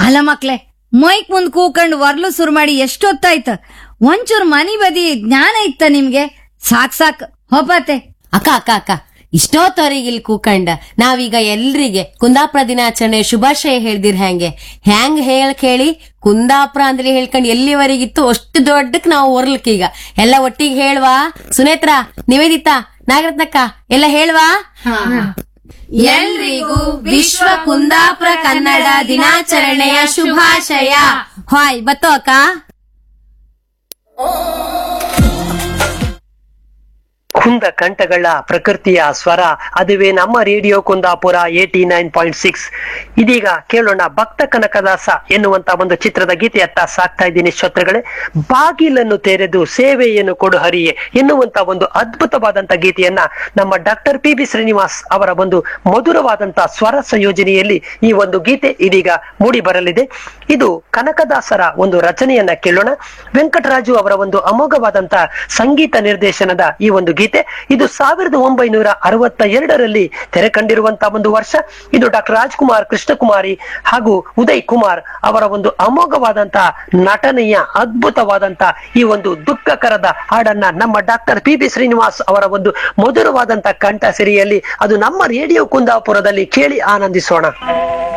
ಅಲ್ಲ ಮಕ್ಳೆ ಮೈಕ್ ಮುಂದ್ ಕೂಕಂಡ್ ವರ್ಲು ಸುರು ಮಾಡಿ ಎಷ್ಟೊತ್ತಾಯ್ತ ಒಂಚೂರ್ ಮನಿ ಬದಿ ಜ್ಞಾನ ಇತ್ತ ನಿಮ್ಗೆ ಸಾಕ್ ಸಾಕ್ ಹೋಪತೆ ಅಕ್ಕ ಅಕ್ಕ ಅಕ್ಕ ಇಷ್ಟೊತ್ತವರೆಗೆ ಇಲ್ಲಿ ಕೂಕಂಡ ನಾವೀಗ ಎಲ್ರಿಗೆ ಕುಂದಾಪುರ ದಿನಾಚರಣೆ ಶುಭಾಶಯ ಹೇಳ್ದಿರ್ ಹೆಂಗೆ ಹೆಂಗ್ ಹೇಳಕ್ ಹೇಳಿ ಕುಂದಾಪುರ ಅಂದ್ರೆ ಹೇಳ್ಕೊಂಡ್ ಎಲ್ಲಿವರೆಗಿತ್ತು ಅಷ್ಟು ದೊಡ್ಡಕ್ ನಾವು ಹೊರ್ಲಕ್ ಈಗ ಎಲ್ಲ ಒಟ್ಟಿಗೆ ಹೇಳ್ವಾ ಸುನೇತ್ರ ನಿವೇದಿತಾ ನಾಗರತ್ನಕ್ಕ ಎಲ್ಲ ಹೇಳ್ವಾ ಎಲ್ರಿಗೂ ವಿಶ್ವ ಕುಂದಾಪುರ ಕನ್ನಡ ದಿನಾಚರಣೆಯ ಶುಭಾಶಯ ಹಾಯ್ ಬತ್ತೋ ಅಕ್ಕ ಕುಂದ ಕಂಠಗಳ ಪ್ರಕೃತಿಯ ಸ್ವರ ಅದುವೇ ನಮ್ಮ radio Kundapura eighty nine point six ಇದೀಗ ಕೇಳೋಣ ಭಕ್ತ ಕನಕದಾಸ ಎನ್ನುವಂತ ಒಂದು ಚಿತ್ರದ ಗೀತೆಯತ್ತ ಸಾಕ್ತಾ ಇದ್ದೀನಿ ಶ್ರೋತೃಗಳೇ ಬಾಗಿಲನ್ನು ತೆರೆದು ಸೇವೆಯನ್ನು ಕೊಡು ಹರಿಯೇ ಎನ್ನುವಂತ ಒಂದು ಅದ್ಭುತವಾದಂತ ಗೀತೆಯನ್ನ ನಮ್ಮ ಡಾಕ್ಟರ್ ಪಿ ಬಿ ಶ್ರೀನಿವಾಸ್ ಅವರ ಒಂದು ಮಧುರವಾದಂತ ಸ್ವರ ಸಂಯೋಜನೆಯಲ್ಲಿ ಈ ಒಂದು ಗೀತೆ ಇದೀಗ ಮೂಡಿ ಬರಲಿದೆ ಇದು ಕನಕದಾಸರ ಒಂದು ರಚನೆಯನ್ನ ಕೇಳೋಣ ವೆಂಕಟರಾಜು ಅವರ ಒಂದು ಅಮೋಘವಾದಂತ ಸಂಗೀತ ನಿರ್ದೇಶನದ ಈ ಒಂದು ಗೀತೆ ಇದು ಸಾವಿರದ ಒಂಬೈನೂರ ಅರವತ್ತ ಎರಡರಲ್ಲಿ ತೆರೆ ಕಂಡಿರುವಂತಹ ಒಂದು ವರ್ಷ ಇದು ಡಾಕ್ಟರ್ ರಾಜ್ಕುಮಾರ್ ಕೃಷ್ಣಕುಮಾರಿ ಹಾಗೂ ಉದಯ್ ಕುಮಾರ್ ಅವರ ಒಂದು ಅಮೋಘವಾದಂತ ನಟನೆಯ ಅದ್ಭುತವಾದಂತ ಈ ಒಂದು ದುಃಖಕರದ ಹಾಡನ್ನ ನಮ್ಮ ಡಾಕ್ಟರ್ ಪಿ ಬಿ ಶ್ರೀನಿವಾಸ್ ಅವರ ಒಂದು ಮಧುರವಾದಂತ ಕಂಠ ಸಿರಿಯಲ್ಲಿ ಅದು ನಮ್ಮ ರೇಡಿಯೋ ಕುಂದಾಪುರದಲ್ಲಿ ಕೇಳಿ ಆನಂದಿಸೋಣ